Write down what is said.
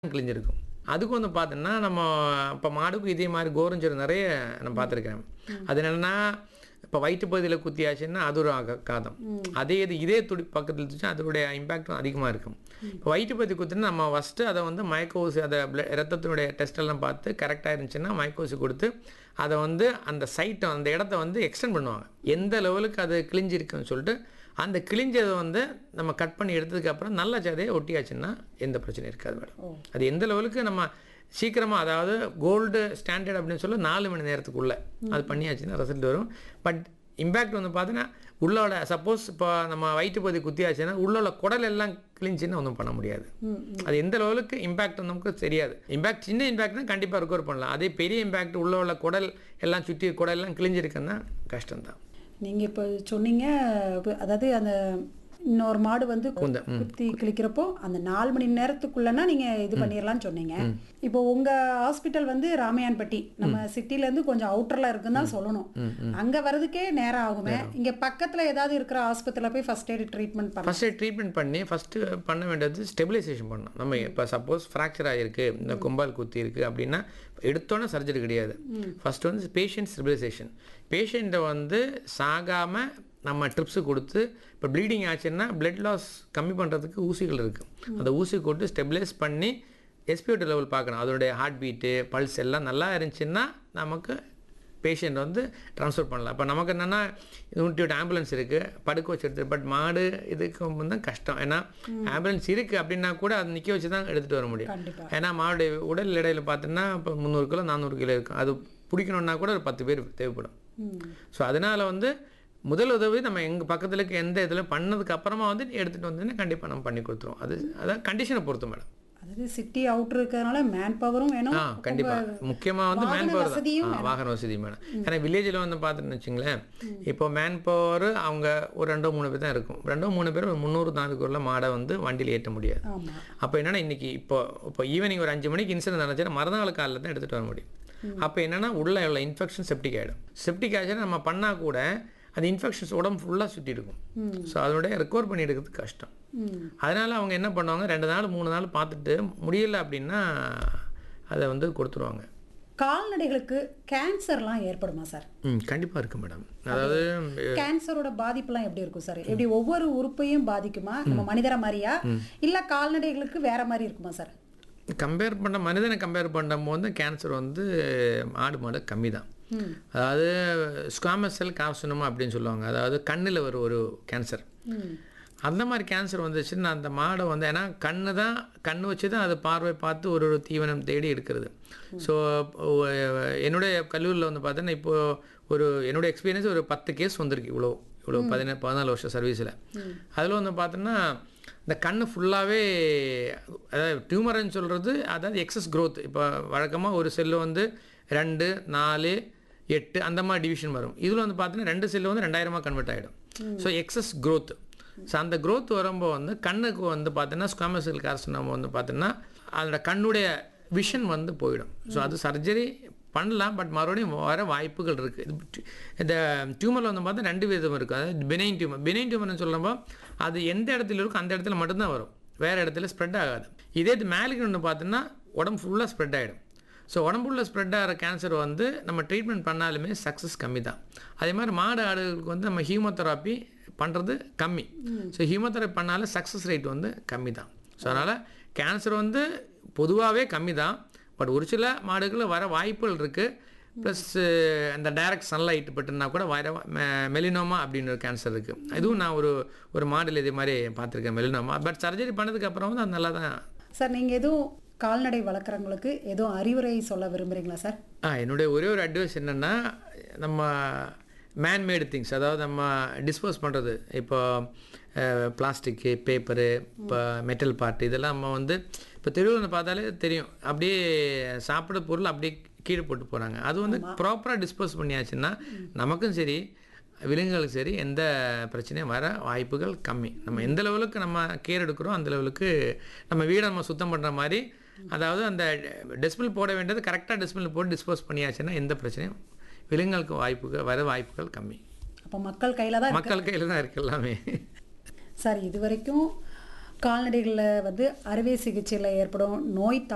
கிழிஞ்சிருக்கும் அதுக்கு வந்து பார்த்தோன்னா நம்ம இப்போ மாடுக்கும் இதே மாதிரி கோரஞ்சூர் நிறைய நான் பார்த்துருக்கேன் அது என்னென்னா இப்போ வயிற்று பகுதியில் குத்தியாச்சுன்னா அது ஒரு ஆக- காதம் அதே இது இதே துடி பக்கத்தில் இருந்துச்சுன்னா அதோடைய இம்பேக்டும் அதிகமாக இருக்கும் இப்போ வயிற்று பகுதி குத்துனா நம்ம ஃபஸ்ட்டு அதை வந்து மயக்க ஊசி அதை பிள ரத்தத்தினுடைய டெஸ்ட் எல்லாம் பார்த்து கரெக்டாக இருந்துச்சுன்னா மயக்க ஊசி கொடுத்து அதை வந்து அந்த சைட்டை அந்த இடத்த வந்து எக்ஸ்டெண்ட் பண்ணுவாங்க எந்த லெவலுக்கு அது கிழிஞ்சிருக்குன்னு சொல்லிட்டு அந்த கிழிஞ்சதை வந்து நம்ம கட் பண்ணி எடுத்ததுக்கு அப்புறம் நல்ல சதையை ஒட்டியாச்சுன்னா எந்த பிரச்சனையும் இருக்காது மேடம் அது எந்த லெவலுக்கு நம்ம சீக்கிரமாக அதாவது கோல்டு ஸ்டாண்டர்ட் அப்படின்னு சொல்ல நாலு மணி நேரத்துக்குள்ளே அது பண்ணியாச்சுன்னா ரிசல்ட் வரும் பட் இம்பேக்ட் வந்து பார்த்தீங்கன்னா உள்ளோட சப்போஸ் இப்போ நம்ம வயிற்று பகுதி குத்தியாச்சுன்னா உள்ளோட குடல் எல்லாம் கிழிஞ்சுன்னா ஒன்றும் பண்ண முடியாது அது எந்த லெவலுக்கு இம்பேக்ட் நமக்கு தெரியாது இம்பேக்ட் சின்ன இம்பேக்ட்னா கண்டிப்பாக ரெக்கவர் பண்ணலாம் அதே பெரிய இம்பேக்ட் உள்ள உள்ள குடல் எல்லாம் சுற்றி குடல் எல்லாம் கிழிஞ்சிருக்குன்னா கஷ்டம்தான் நீங்க இப்போ சொன்னீங்க இப்ப அதாவது அந்த இன்னொரு மாடு வந்து குத்தி கிழிக்கிறப்போ அந்த நாலு மணி நேரத்துக்குள்ளனா நீங்க இது பண்ணிடலாம்னு சொன்னீங்க இப்போ உங்க ஹாஸ்பிட்டல் வந்து ராமையான்பட்டி நம்ம சிட்டில இருந்து கொஞ்சம் அவுட்டர்ல இருக்குன்னு தான் சொல்லணும் அங்க வர்றதுக்கே நேரம் ஆகுமே இங்க பக்கத்துல ஏதாவது இருக்கிற ஆஸ்பத்திரியில போய் ஃபர்ஸ்ட் எய்ட் ட்ரீட்மெண்ட் பண்ணலாம் ஃபஸ்ட்டு ட்ரீட்மெண்ட் பண்ணி ஃபஸ்ட்டு பண்ண வேண்டியது ஸ்டெபிலைசேஷன் பண்ணணும் நம்ம இப்போ சப்போஸ் ஃப்ராக்சர் ஆகிருக்கு இந்த கும்பால் குத்தி இருக்குது அப்படின்னா எடுத்தோன்னே சர்ஜரி கிடையாது ஃபஸ்ட்டு வந்து பேஷண்ட் ஸ்டெபிலைசேஷன் பேஷண்ட்டை வந்து சாகாமல் நம்ம ட்ரிப்ஸு கொடுத்து இப்போ ப்ளீடிங் ஆச்சுன்னா பிளட் லாஸ் கம்மி பண்ணுறதுக்கு ஊசிகள் இருக்குது அந்த ஊசி கொடுத்து ஸ்டெபிலைஸ் பண்ணி எஸ்பிஓடி லெவல் பார்க்கணும் அதோடைய ஹார்ட் பீட்டு பல்ஸ் எல்லாம் நல்லா இருந்துச்சுன்னா நமக்கு பேஷண்ட் வந்து ட்ரான்ஸ்ஃபர் பண்ணலாம் இப்போ நமக்கு என்னென்னா நூற்றி ஆம்புலன்ஸ் இருக்குது படுக்க வச்சு எடுத்து பட் மாடு இதுக்கு வந்து கஷ்டம் ஏன்னா ஆம்புலன்ஸ் இருக்குது அப்படின்னா கூட அதை நிற்க வச்சு தான் எடுத்துகிட்டு வர முடியும் கண்டிப்பா ஏன்னா மாடுடைய உடல் எடையில் பார்த்தோன்னா இப்போ முந்நூறு கிலோ நானூறு கிலோ இருக்கும் அது பிடிக்கணுன்னா கூட ஒரு பத்து பேர் தேவைப்படும் ம். ஸோ அதனால் வந்து முதல் உதவி நம்ம எங்கள் பக்கத்தில் இருக்க எந்த இதில் பண்ணதுக்கு அப்புறமா வந்து எடுத்துகிட்டு வந்தோன்னா கண்டிப்பாக நம்ம பண்ணி கொடுத்துருவோம் அது அதான் கண்டிஷனை பொறுத்து மேடம் அதாவது சிட்டி அவுட்டர் இருக்கிறதுனால மேன் பவரும் வேணும் ஆ கண்டிப்பாக முக்கியமாக வந்து வாகன மேன் பவர் வசதியும் தான் ஆ, வாகன வசதி மேடம் ஏன்னா வில்லேஜில் வந்து பார்த்துன்னு வச்சுங்களேன் இப்போ மேன் பவர் அவங்க ஒரு ரெண்டோ மூணு பேர் தான் இருக்கும் ரெண்டோ மூணு பேர் ஒரு முந்நூறு நானூறுக்குள்ள மாடை வந்து வண்டியில் ஏற்ற முடியாது ஆமா அப்போ என்னன்னா இன்னைக்கு இப்போ இப்போ ஈவினிங் ஒரு அஞ்சு மணிக்கு இன்சிடென்ட் நடந்துச்சுன்னா மறுநாள் காலையில் தான் எடுத்துகிட்டு வர முடியும் அப்போ என்னன்னா உள்ள உள்ள இன்ஃபெக்ஷன் செப்டிக் ஆகிடும் செப்டிக் ஆச்சுன்னா நம்ம பண்ணால் கூட அந்த இன்ஃபெக்ஷன்ஸ் உடம்பு ஃபுல்லாக சுற்றி இருக்கும் ஸோ அதோடைய ரெக்கவர் பண்ணி எடுக்கிறது கஷ்டம் ம் அதனால் அவங்க என்ன பண்ணுவாங்க ரெண்டு நாள் மூணு நாள் பார்த்துட்டு முடியல அப்படின்னா அதை வந்து கொடுத்துருவாங்க கால்நடைகளுக்கு கேன்சர்லாம் ஏற்படுமா சார் ம் கண்டிப்பாக இருக்குது மேடம் அதாவது கேன்சரோட பாதிப்புலாம் எப்படி இருக்கும் சார் எப்படி ஒவ்வொரு உறுப்பையும் பாதிக்குமா நம்ம மனிதரை மாதிரியா இல்ல கால்நடைகளுக்கு வேற மாதிரி இருக்குமா சார் கம்பேர் பண்ண மனிதனை கம்பேர் பண்ணும்போது கேன்சர் வந்து ஆடு மாடு கம்மி தான் ம் அதாவது ஸ்குவாமஸ் செல் கார்சினோமா அப்படின்னு சொல்லுவாங்க அதாவது கண்ணில் வரும் ஒரு கேன்சர் ம் அந்த மாதிரி கேன்சர் வந்துச்சுன்னா அந்த மாடை வந்து ஏன்னா கண்ணு தான் கண்ணு வச்சு தான் அது பார்வை பார்த்து ஒரு ஒரு தீவனம் தேடி எடுக்கிறது ஸோ என்னுடைய கல்லூரியில் வந்து பார்த்தீங்கன்னா இப்போது ஒரு என்னுடைய எக்ஸ்பீரியன்ஸ் ஒரு பத்து கேஸ் வந்திருக்கு இவ்வளோ இவ்வளோ பதினேழு பதினாலு வருஷம் சர்வீஸில் அதில் வந்து பார்த்தோன்னா இந்த கண்ணு ஃபுல்லாகவே அதாவது டியூமர்னு சொல்கிறது அதாவது எக்ஸஸ் growth இப்போ வழக்கமாக ஒரு செல்லு வந்து ரெண்டு நாலு எட்டு அந்த மாதிரி டிவிஷன் வரும் இதில் வந்து பார்த்தீங்கன்னா ரெண்டு செல்லு வந்து ரெண்டாயிரமாக கன்வெர்ட் ஆகிடும் ஸோ எக்ஸஸ் growth ஸோ அந்த growth வரும்போது வந்து கண்ணுக்கு வந்து பார்த்தீங்கன்னா ஸ்காமசல் கார்சினோமா வந்து பார்த்தீங்கன்னா அதோட கண்ணுடைய விஷன் வந்து போயிடும் ஸோ அது சர்ஜரி பண்ணலாம் பட் மறுபடியும் வர வாய்ப்புகள் இருக்குது இந்த டியூமரில் வந்து பார்த்தா ரெண்டு விதம் இருக்குது அதாவது பினைன் டியூமர் பினைன் டியூமர்னு சொல்லும்போது அது எந்த இடத்துல இருக்கோ அந்த இடத்துல மட்டும்தான் வரும் வேறு இடத்துல ஸ்ப்ரெட் ஆகாது இதே இது மேலுக்கு ஒன்று பார்த்தோன்னா உடம்பு ஃபுல்லாக ஸ்ப்ரெட் ஆகிடும் ஸோ உடம்புள்ள ஸ்ப்ரெட் ஆகிற கேன்சர் வந்து நம்ம ட்ரீட்மெண்ட் பண்ணாலுமே சக்ஸஸ் கம்மி தான் அதே மாதிரி மாடு ஆடுகளுக்கு வந்து நம்ம ஹீமோதெராப்பி பண்ணுறது கம்மி ஸோ ஹீமோதெராப்பி பண்ணாலும் சக்ஸஸ் ரேட் வந்து கம்மி தான் ஸோ அதனால் கேன்சர் வந்து பொதுவாகவே கம்மி தான் பட் ஒரு சில மாடுகளில் வர வாய்ப்புகள் இருக்குது ப்ளஸ் அந்த டைரக்ட் சன்லைட் பட்டுனா கூட வர மெலினோமா அப்படின்னு ஒரு கேன்சர் இருக்குது இதுவும் நான் ஒரு ஒரு மாடல் இதே மாதிரி பார்த்துருக்கேன் மெலினோமா பட் சர்ஜரி பண்ணதுக்கப்புறம் வந்து அது நல்லா தான் சார் நீங்க எதுவும் கால்நடை வளர்க்குறவங்களுக்கு எதுவும் அறிவுரை சொல்ல விரும்புறீங்களா சார் ஆ என்னுடைய ஒரே ஒரு அட்வைஸ் என்னென்னா நம்ம மேன்மேடு திங்ஸ் அதாவது நம்ம டிஸ்போஸ் பண்ணுறது இப்போ பிளாஸ்டிக்கு பேப்பரு இப்போ மெட்டல் பார்ட் இதெல்லாம் நம்ம வந்து இப்போ தெருவில் பார்த்தாலே தெரியும் அப்படியே சாப்பிட பொருள் அப்படியே கீழே போட்டு போகிறாங்க அது வந்து ப்ராப்பராக டிஸ்போஸ் பண்ணியாச்சுன்னா நமக்கும் சரி விலங்குகளுக்கு சரி எந்த பிரச்சனையும் வர வாய்ப்புகள் கம்மி நம்ம எந்த லெவலுக்கு நம்ம கேர் எடுக்கிறோம் அந்த லெவலுக்கு நம்ம வீடை நம்ம சுத்தம் பண்ணுற மாதிரி அதாவது அந்த டெஸ்பில் போட வேண்டியது கரெக்டாக டெஸ்பில் போட்டு டிஸ்போஸ் பண்ணியாச்சுன்னா எந்த பிரச்சனையும் விலங்குகளுக்கு வாய்ப்புகள் வர வாய்ப்புகள் கம்மி அப்போ மக்கள் கையில தான் இருக்கு. மக்கள் கையில் தான் இருக்கு எல்லாமே சார் இது வரைக்கும் கால்நடைகளில் வந்து அறுவை சிகிச்சையில் ஏற்படும் நோய்